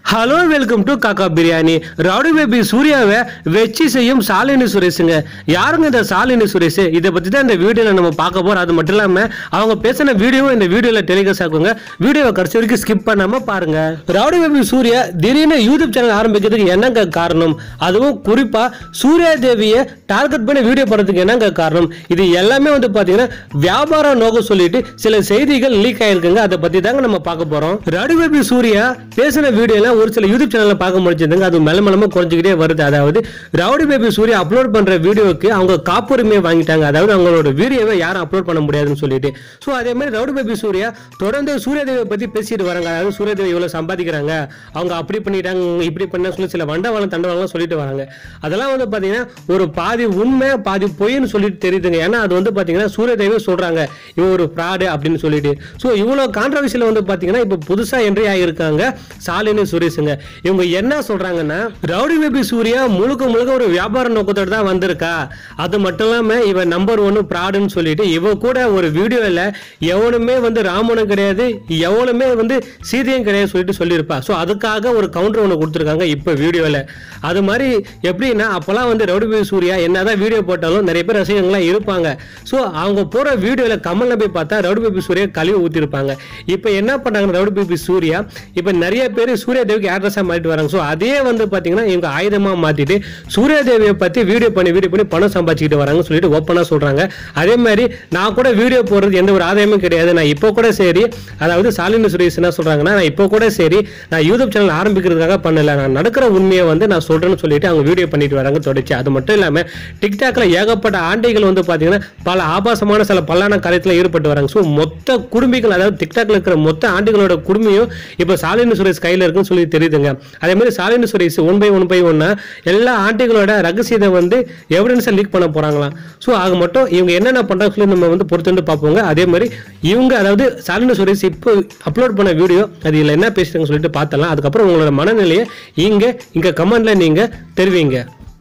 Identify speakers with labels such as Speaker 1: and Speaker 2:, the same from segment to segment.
Speaker 1: Hello welcome to காக்கா biryani rowdy baby சூர்யாவை வெச்சி செய்யும் சாலினி சுரேஷுங்க யாருங்க இந்த சாலினி சுரேஷ் இதை பற்றி தான் இந்த வீடியோவில் நம்ம பார்க்க போகிறோம் அது மட்டும் இல்லாமல் அவங்க பேசின வீடியோவும் இந்த வீடியோவில் டெலிகாஸ்ட் ஆக்குங்க வீடியோவை கடைசி வரைக்கும் ஸ்கிப் பண்ணாமல் பாருங்க ரவுடி பேபி சூர்யா திடீர்னு யூடியூப் சேனல் ஆரம்பிக்கிறதுக்கு என்னங்க காரணம் அதுவும் குறிப்பாக சூர்யா தேவியை டார்கெட் பண்ணி வீடியோ போடுறதுக்கு என்னங்க காரணம் இது எல்லாமே வந்து பார்த்தீங்கன்னா வியாபார நோக்கம் சொல்லிட்டு சில செய்திகள் லீக் ஆயிருக்குங்க அதை பற்றி தாங்க நம்ம பார்க்க போகிறோம் ரவுடி பேபி சூர்யா பேசின வீடியோல ஒரு சில யூடியூப் சேனல்ல பார்க்க முடிஞ்சதுங்க அது மெல்ல மெல்லமா குறைஞ்சிக்கிட்டே வருது அதாவது ரவுடி பேபி சூர்யா அப்லோட் பண்ற வீடியோக்கு அவங்க காப்புரிமையை வாங்கிட்டாங்க அதாவது அவங்களோட வீடியோவை யாரும் அப்லோட் பண்ண முடியாதுன்னு சொல்லிட்டு ஸோ அதே மாதிரி ரவுடி பேபி சூர்யா தொடர்ந்து சூர்யாதேவியை பத்தி பேசிட்டு வராங்க அதாவது சூர்யாதேவி இவ்வளவு சம்பாதிக்கிறாங்க அவங்க அப்படி பண்ணிட்டாங்க இப்படி பண்ண சொல்லி சில வண்டவாளம் தண்டவாளம் சொல்லிட்டு வராங்க அதெல்லாம் வந்து பாத்தீங்கன்னா ஒரு பாதி உண்மை பாதி பொய்ன்னு சொல்லிட்டு தெரியுதுங்க ஏன்னா அது வந்து பாத்தீங்கன்னா சூர்யாதேவி சொல்றாங்க இவன் ஒரு ஃப்ராடு அப்படின்னு சொல்லிட்டு ஸோ இவ்வளோ கான்ட்ரவர்சியில் வந்து பாத்தீங்கன்னா இப்போ புதுசா என்ட்ரி ஆகியிருக்காங்க சாலினி சுரேஷுங்க இவங்க என்ன சொல்றாங்கன்னா ரவுடி பேபி சூர்யா முழுக்க முழுக்க ஒரு வியாபார நோக்கத்தோட தான் வந்திருக்கா அது மட்டும் இல்லாம இவன் நம்பர் ஒன்னு ப்ராடுன்னு சொல்லிட்டு இவ கூட ஒரு வீடியோல எவனுமே வந்து ராமனும் கிடையாது எவனுமே வந்து சீதையும் கிடையாது சொல்லிட்டு சொல்லியிருப்பா ஸோ அதுக்காக ஒரு கவுண்டர் ஒன்று கொடுத்துருக்காங்க இப்போ வீடியோவில் அது மாதிரி எப்படின்னா அப்போல்லாம் வந்து ரவுடி பேபி சூர்யா என்னதான் வீடியோ போட்டாலும் நிறைய பேர் ரசிகர்கள்லாம் இருப்பாங்க ஸோ அவங்க போகிற வீடியோவில் கமல்ல போய் பார்த்தா ரவுடி பேபி சூர்யா கழுவி ஊற்றிருப்பாங்க இப்போ என்ன பண்ணாங்க ரவுடி பேபி சூர்யா இப்போ நிறைய பேர் சூர்யா தேவிக்கு ஆட்ரஸாக மாறிட்டு வராங்க ஸோ அதே வந்து பார்த்தீங்கன்னா இவங்க ஆயுதமாக மாற்றிட்டு சூர்யா தேவியை பற்றி வீடியோ பண்ணி வீடியோ பண்ணி பணம் சம்பாதிச்சுக்கிட்டு வராங்க சொல்லிட்டு ஓப்பனாக சொல்கிறாங்க அதே மாதிரி நான் கூட வீடியோ போடுறது எந்த ஒரு ஆதாயமும் கிடையாது நான் இப்போ கூட சரி அதாவது சாலினி சுரேஷ் என்ன சொல்கிறாங்கன்னா நான் இப்போ கூட சரி நான் யூடியூப் சேனல் ஆரம்பிக்கிறதுக்காக பண்ணல நான் நடக்கிற உண்மையை வந்து நான் சொல்கிறேன்னு சொல்லிட்டு அவங்க வீடியோ பண்ணிட்டு வராங்க தொடர்ச்சி அது மட்டும் இல்லாமல் டிக்டாக்ல ஏகப்பட்ட ஆண்டைகள் வந்து பார்த்தீங்கன்னா பல ஆபாசமான சில பல்லான காரியத்தில் ஈடுபட்டு வராங்க ஸோ மொத்த குடும்பிகள் அதாவது டிக்டாக்ல இருக்கிற மொத்த ஆண்டுகளோட குடும்பியும் இப்போ சாலினி சுரேஷ் கையில் இருக்குன்னு சொல்லி தெரியுதுங்க அதே மாதிரி Shalini Suresh one by one by ஒன்னா எல்லா ஆண்டிகளோட ரகசியத்தை வந்து எவிடன்ஸை லீக் பண்ண போறாங்களாம் ஸோ ஆக மட்டும் இவங்க என்னென்ன பண்றாங்க சொல்லி நம்ம வந்து பொறுத்து பார்ப்போங்க அதே மாதிரி இவங்க அதாவது சாலினி சுரேஷ் இப்போ அப்லோட் பண்ண வீடியோ அது இதில் என்ன பேசுறாங்க சொல்லிட்டு பார்த்தலாம் அதுக்கப்புறம் உங்களோட மனநிலையை இங்க இங்க கமெண்ட்ல நீங்க தெரிவிங்க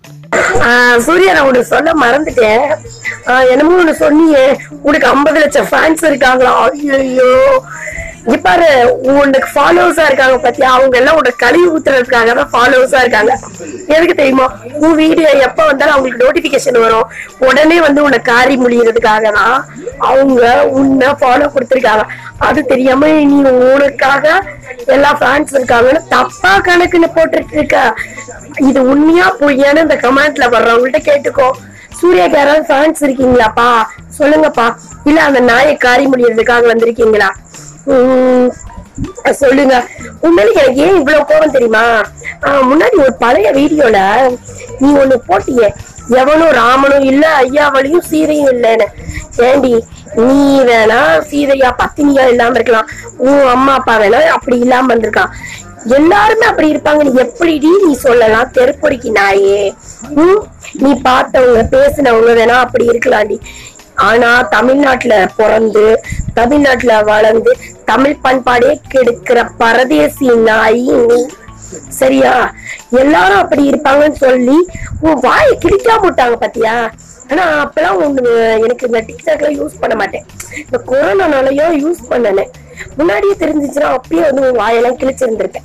Speaker 2: ஆஹ் சூர்யா நான் உனக்கு சொல்ல மறந்துட்டேன் ஆஹ் என்னமோ ஒண்ணு சொன்னியே உனக்கு ஐம்பது லட்சம் ஃபேன்ஸ் இருக்காங்களா ஐயோ இங்க பாரு உனக்கு ஃபாலோவர்ஸா இருக்காங்க பாத்தியா அவங்க எல்லாம் உனக்கு கழுவி ஊத்துறதுக்காக தான் ஃபாலோவர்ஸா இருக்காங்க எதுக்கு தெரியுமா உன் வீடியோ எப்ப வந்தாலும் அவங்களுக்கு நோட்டிபிகேஷன் வரும் உடனே வந்து உன்னை காரி முடியறதுக்காக தான் அவங்க உன்னை ஃபாலோ கொடுத்துருக்காங்க அது தெரியாம நீ உனக்காக எல்லா ஃபேன்ஸ் இருக்காங்கன்னு தப்பா கணக்குன்னு போட்டுட்டு இருக்க இது உண்மையா பொய்யான்னு இந்த கமெண்ட்ல வர்றவங்கள்ட்ட கேட்டுக்கோ சூர்யாக்கு யாராவது ஃபேன்ஸ் இருக்கீங்களாப்பா சொல்லுங்கப்பா இல்ல அந்த நாயை காரி முடியறதுக்காக வந்திருக்கீங்களா உம், சொல்லுங்க உண்மையில எனக்கு ஏன் இவ்வளவு கோபம் தெரியுமா ஆஹ், முன்னாடி ஒரு பழைய வீடியோல நீ ஒண்ணு போட்டியே எவனும் ராமனும் இல்ல ஐயாவளியும் சீதையும் இல்லைன்னு ஏண்டி நீ வேணா சீதையா பத்தினியா இல்லாம இருக்கலாம் உன் அம்மா அப்பா வேணா அப்படி இல்லாம இருந்திருக்கான் எல்லாருமே அப்படி இருப்பாங்க நீ எப்படிடி நீ சொல்லலாம் தெருப்பொடிக்கு நாயே ம்? நீ பார்த்தவங்க பேசினவங்க வேணா அப்படி இருக்கலாம்டி ஆனா தமிழ்நாட்டுல பிறந்து தமிழ்நாட்டுல வளர்ந்து தமிழ் பண்பாடே கெடுக்கிற பரதேசி நாய் நீ சரியா எல்லாரும் அப்படி இருப்பாங்கன்னு சொல்லி உன் வாயை கிழிக்காம விட்டாங்க பாத்தியா ஆனா அப்பெல்லாம் ஒண்ணு எனக்கு இந்த டிக்டாக்ல யூஸ் பண்ண மாட்டேன் இந்த கொரோனானாலயும் யூஸ் பண்ணனேன் முன்னாடியே தெரிஞ்சிச்சுன்னா அப்பயே வந்து உன் வாயெல்லாம் கிழிச்சிருந்திருப்பேன்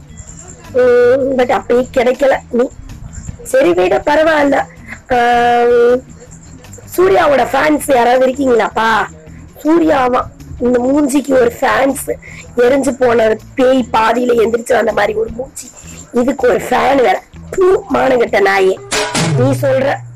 Speaker 2: பட் அப்பயே கிடைக்கல நீ சரி விட பரவாயில்ல ஆஹ் சூர்யாவோட ஃபேன்ஸ் யாராவது இருக்கீங்களாப்பா சூர்யாவா இந்த மூஞ்சிக்கு ஒரு ஃபேன்ஸ் எரிஞ்சு போன பேய் பாதியில எந்திரிச்சு வந்த மாதிரி ஒரு மூஞ்சி இதுக்கு ஒரு ஃபேன் வேற பூ மானகட்ட நாயே நீ சொல்ற